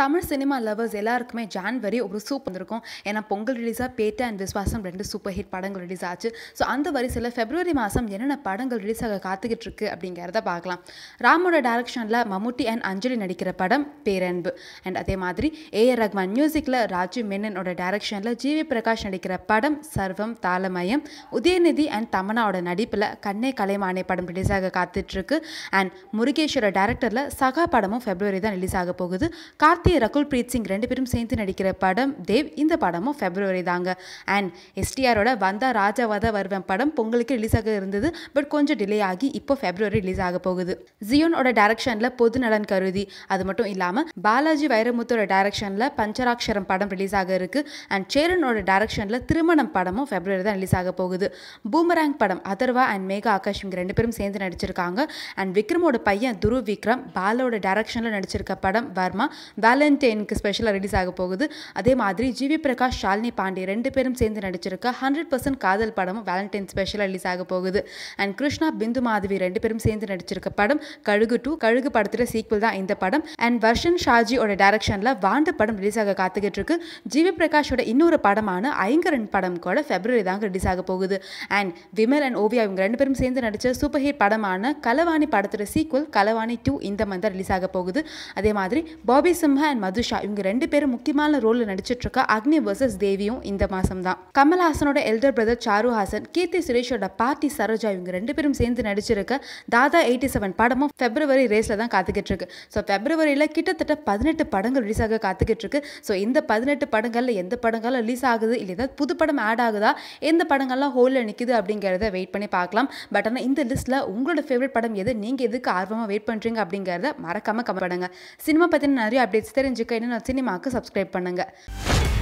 Tamil cinema lovers எல்லாருக்குமே January ஒரு சூப் வந்திருக்கும் ஏன்னா பொங்கல் ரிலீஸாக பேட்டை அண்ட் விஸ்வாசம் ரெண்டு சூப்பர் ஹிட் படங்கள் ரிலீஸ் ஆச்சு ஸோ அந்த வரிசையில் ஃபெப்ரவரி மாதம் என்னென்ன படங்கள் ரிலீஸ் ஆக காத்துக்கிட்டு இருக்கு அப்படிங்கிறத பார்க்கலாம் ராமோட டைரக்ஷனில் மம்முட்டி அண்ட் அஞ்சலி நடிக்கிற படம் பேரன்பு அண்ட் அதே மாதிரி ஏஆர் ரஹ்மான் மியூசிக்கில் ராஜு மேனனோட டைரக்ஷனில் ஜிவி பிரகாஷ் நடிக்கிற படம் சர்வம் தாளமயம் உதயநிதி அண்ட் தமனாவோட நடிப்பில் கண்ணே கலைமானே படம் ரிலீஸ் ஆக காத்துட்ருக்கு அண்ட் முருகேஸ்வர டேரக்டரில் சகா படமும் ஃபெப்ரவரி தான் ரிலீஸ் ஆக போகுது கார்த்தி ரகுல் பிரீத் சிங் ரெண்டு பேரும் சேர்ந்து நடிக்கிற படம் தேவ் இந்த படமும் ஃபெப்ரவரி தாங்க அண்ட் எஸ்டிஆரோட வந்தா ராஜாவாத வருவன் படம் பொங்கலுக்கு ரிலீஸ் ஆக இருந்தது பட் கொஞ்சம் டிலே ஆகி இப்போ ஃபெப்ரவரி ரிலீஸ் ஆக போகுது ஜியோனோட டைரக்ஷனில் பொது நலன் கருதி அது மட்டும் இல்லாமல் பாலாஜி வைரமுத்தோட டைரக்ஷனில் பஞ்சராட்சரம் படம் ரிலீஸ் ஆக இருக்கு அண்ட் சேரனோட டைரக்ஷனில் திருமணம் படமும் ஃபெப்ரவரி தான் ரிலீஸ் ஆக போகுது பூமராங் படம் அதர்வா அண்ட் மேகா ஆகாஷ் இவங்க ரெண்டு பேரும் சேர்ந்து நடிச்சிருக்காங்க அண்ட் விக்ரமோட பையன் துருவ் விக்ரம் பாலாவோட டைரக்ஷனில் நடிச்சிருக்க படம் வர்மா வேலண்டைனுக்கு ஸ்பெஷலாக ரிலீஸ் ஆக போகுது அதே மாதிரி ஜிவி பிரகாஷ் ஷாலினி பாண்டே ரெண்டு பேரும் சேர்ந்து நடிச்சிருக்க ஹண்ட்ரட் பர்சன்ட் காதல் படமும் வேலண்டைன் ஸ்பெஷலாக ரிலீஸ் ஆக போகுது அண்ட் கிருஷ்ணா பிந்து மாதவி ரெண்டு பேரும் சேர்ந்து நடிச்சிருக்க படம் கழுகு டூ கழுகு படத்துல சீக்வல் தான் இந்த படம் அண்ட் வர்ஷன் ஷாஜியோட டைரக்ஷனில் வாண்டு படம் ரிலீஸ் ஆக காத்துக்கிட்டு இருக்கு ஜிவி பிரகாஷோட இன்னொரு படமான ஐங்கரன் படம் கூட ஃபெப்ரவரி தாங்க ரிலீஸ் ஆக போகுது அண்ட் விமல் அண்ட் ஓவியா இவங்க ரெண்டு பேரும் சேர்ந்து நடிச்ச சூப்பர் ஹிட் படமான கலவாணி படத்தோட சீக்வல் கலவாணி டூ இந்த மந்த் ரிலீஸ் ஆக போகுது அதே மாதிரி பாபி சிம்ஹா அண்ட் மதுஷா இவங்க ரெண்டு பேரும் முக்கியமான ரோலில் நடிச்சிட்டு இருக்க அக்னி வர்சஸ் தேவியும் இந்த மாசம் தான் கமல்ஹாசனோட எல்டர் பிரதர் சாரு ஹாசன் கீர்த்தி சுரேஷோட பாட்டி சரோஜா இவங்க ரெண்டு பேரும் சேர்ந்து நடிச்சிருக்க தாதா எயிட்டி செவன் படமும் ஃபெப்ரவரி ரேஸில் தான் காத்துக்கிட்டு இருக்கு ஸோ ஃபெப்ரவரியில் கிட்டத்தட்ட பதினெட்டு படங்கள் ரிலீஸ் ஆக காத்துக்கிட்டு இருக்கு ஸோ இந்த பதினெட்டு படங்களில் எந்த படங்கள் ரிலீஸ் ஆகுது இல்லை ஏதாவது புது படம் ஆட் ஆகுதா எந்த படங்கள்லாம் ஹோலில் நிற்குது அப்படிங்கிறத வெயிட் பண்ணி பார்க்கலாம் பட் ஆனால் இந்த லிஸ்ட்டில் உங்களோட ஃபேவரட் படம் எது நீங்கள் எதுக்கு ஆர்வமாக வெயிட் பண்ணுறீங்க அப்படிங்கிறத மறக்காமல் கமெண்ட் பண்ணுங்க சினிமா பற்றின நிறைய அப்டேட்ஸ் தெரிஞ்சுக்க இன்னும் சினிமாவுக்கு சப்ஸ்கிரைப் பண்ணுங்கள்